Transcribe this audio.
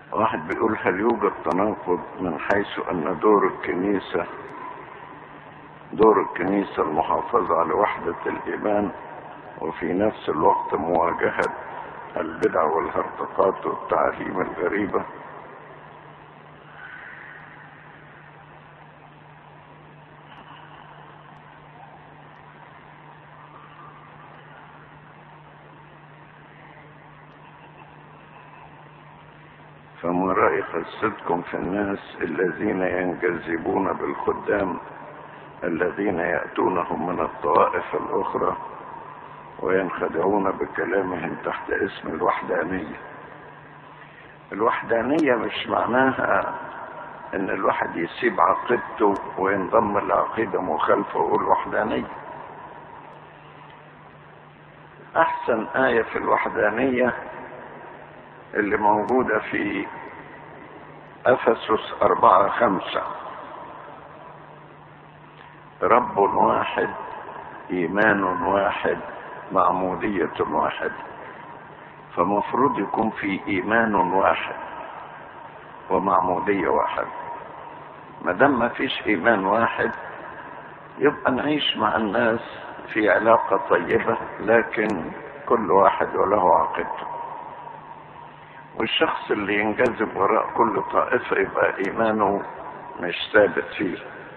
واحد بيقول هل يوجد تناقض من حيث ان دور الكنيسة دور الكنيسة المحافظة على وحدة الإيمان وفي نفس الوقت مواجهة البدع والهرطقات والتعاليم الغريبة فما رأي قصتكم في الناس الذين ينجذبون بالخدام الذين يأتونهم من الطوائف الأخرى وينخدعون بكلامهم تحت اسم الوحدانية الوحدانية مش معناها ان الواحد يسيب عقيدته وينضم لعقيدة مخالفة ويقول وحدانية احسن آية في الوحدانية اللي موجودة في افسس اربعة خمسة رب واحد ايمان واحد معمودية واحد فمفروض يكون في ايمان واحد ومعمودية واحد ما دام ما فيش ايمان واحد يبقى نعيش مع الناس في علاقة طيبة لكن كل واحد وله عقيدته والشخص اللي ينجذب وراء كل طائفة يبقى ايمانه مش ثابت فيه